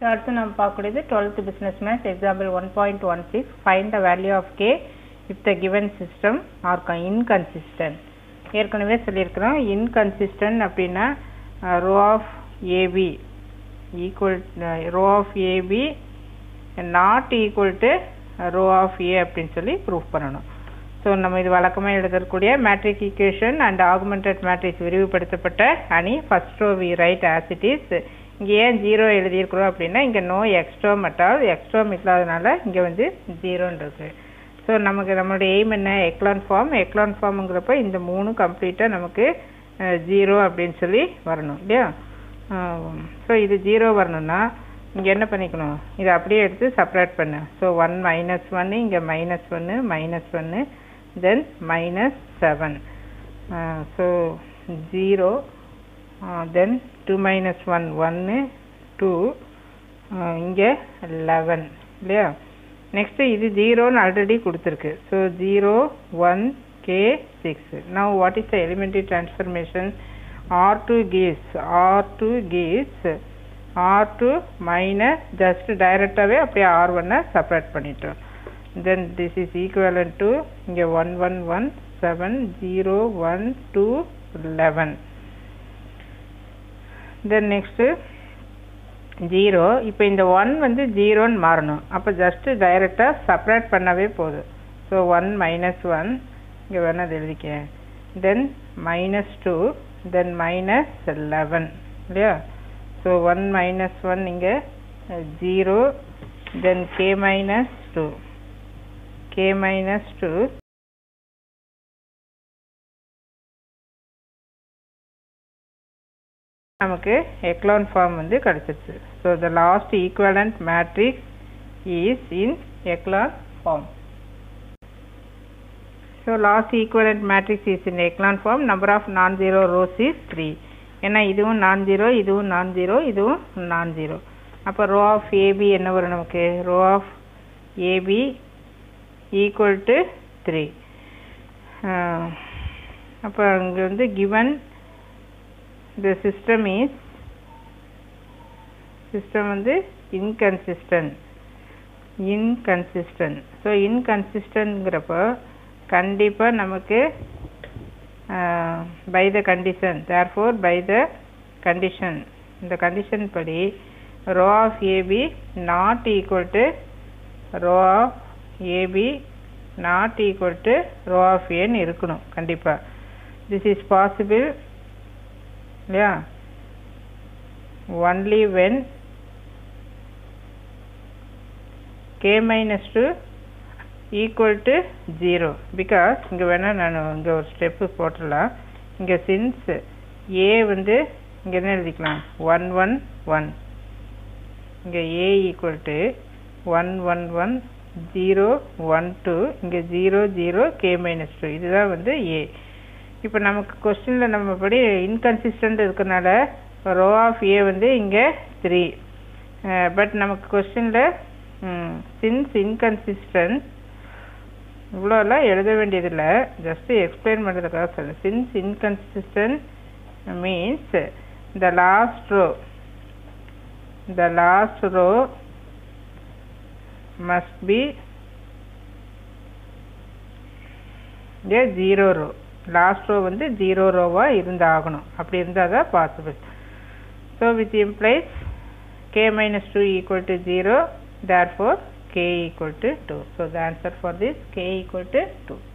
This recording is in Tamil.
ஸோ அடுத்து நம்ம பார்க்கக்கூடியது twelfth business maths example one point one six find the value of K if the given system are inconsistent ஏற்கனவே சொல்லியிருக்கிறோம் இன்கன்சிஸ்டன்ட் அப்படின்னா rho of AB equal rho of AB not equal to rho of A அப்படின்னு சொல்லி ப்ரூஃப் பண்ணணும் ஸோ நம்ம இது வழக்கமாக எழுதக்கூடிய matrix equation and augmented matrix விரிவுபடுத்தப்பட்ட அணி first row we write as it is இங்கே ஏன் ஜீரோ எழுதியிருக்கிறோம் அப்படின்னா இங்கே நோ எக்ஸ்ட்ரோம் அட்டால் எக்ஸ்ட்ரோம் இல்லாதனால இங்கே வந்து ஜீரோன்னு இருக்கு ஸோ நமக்கு நம்மளுடைய எய்ம் என்ன எக்லான் ஃபார்ம் எக்லான் ஃபார்முங்கிறப்ப இந்த மூணு கம்ப்ளீட்டாக நமக்கு ஜீரோ அப்படின்னு சொல்லி வரணும் இல்லையா ஸோ இது ஜீரோ வரணும்னா இங்கே என்ன பண்ணிக்கணும் இதை அப்படியே எடுத்து செப்பரேட் பண்ணு ஸோ ஒன் மைனஸ் ஒன்று இங்கே மைனஸ் ஒன்று மைனஸ் ஒன்று then minus seven so zero then two minus one ஒன்று டூ இங்கே லெவன் இல்லையா நெக்ஸ்ட்டு இது ஜீரோன்னு ஆல்ரெடி கொடுத்துருக்கு so zero one K six now what is the elementary transformation R two gives R two gives R two minus just டைரெக்டாகவே அப்படியே ஆர் ஒன்னை செப்பரேட் பண்ணிட்டோம் then this is equivalent to இங்கே one one one seven zero one two eleven then next zero இப்போ இந்த ஒன் வந்து ஜீரோன்னு மாறணும் அப்போ ஜஸ்ட்டு டைரெக்டாக செப்பரேட் பண்ணவே போதும் ஸோ ஒன் மைனஸ் ஒன் இங்கே வேணால் அது எழுதிக்க then minus two then minus eleven இல்லையா ஸோ ஒன் மைனஸ் ஒன் இங்கே zero then K minus two K minus two நமக்கு எக்லான் ஃபார்ம் வந்து கிடச்சிருச்சு so the last equivalent matrix is in echelon form so last equivalent matrix is in echelon form number of non zero rows is three ஏன்னா இதுவும் நான் ஜீரோ இதுவும் நான் ஜீரோ இதுவும் நான் ஜீரோ அப்போ ரோ ஆஃப் ஏபி என்ன வரும் நமக்கு rho of AB equal to three அப்போ இங்கே வந்து given the system is system வந்து inconsistent inconsistent ஸோ இன்கன்சிஸ்டன்ட்ங்கிறப்போ கண்டிப்பாக நமக்கு by the condition therefore by the condition இந்த கண்டிஷன் படி rho of AB not equal to rho of AB not equal to rho of ஏன்னு இருக்கணும் கண்டிப்பாக திஸ் இஸ் பாசிபிள் இல்லையா only when K minus two equal to zero because இங்கே வேணால் நான் இங்கே ஒரு ஸ்டெப்பு போட்டுடலாம் இங்கே சின்ஸ் ஏ வந்து இங்கே என்ன எழுதிக்கலாம் ஒன் ஒன் ஒன் இங்கே A equal to one one one zero one two இங்கே zero zero K minus two இதுதான் வந்து ஏ இப்போ நமக்கு கொஸ்டினில் நம்ம படி இன்கன்சிஸ்டன்ட் இருக்கனால ரோ ஆஃப் ஏ வந்து இங்கே த்ரீ பட் நமக்கு கொஸ்டினில் சின்ஸ் இன்கன்சிஸ்டன்ட் இவ்வளோலாம் எழுத வேண்டியதில்லை ஜஸ்ட்டு எக்ஸ்பிளைன் பண்ணுறதுக்காக சொல்லுங்கள் since inconsistent means the last row the last row must be a zero row last row வந்து ஜீரோ ரோவாக இருந்தாகணும் அப்படி இருந்தால் தான் possible so with implies K minus two equal to zero therefore K equal to two so the answer for this K equal to two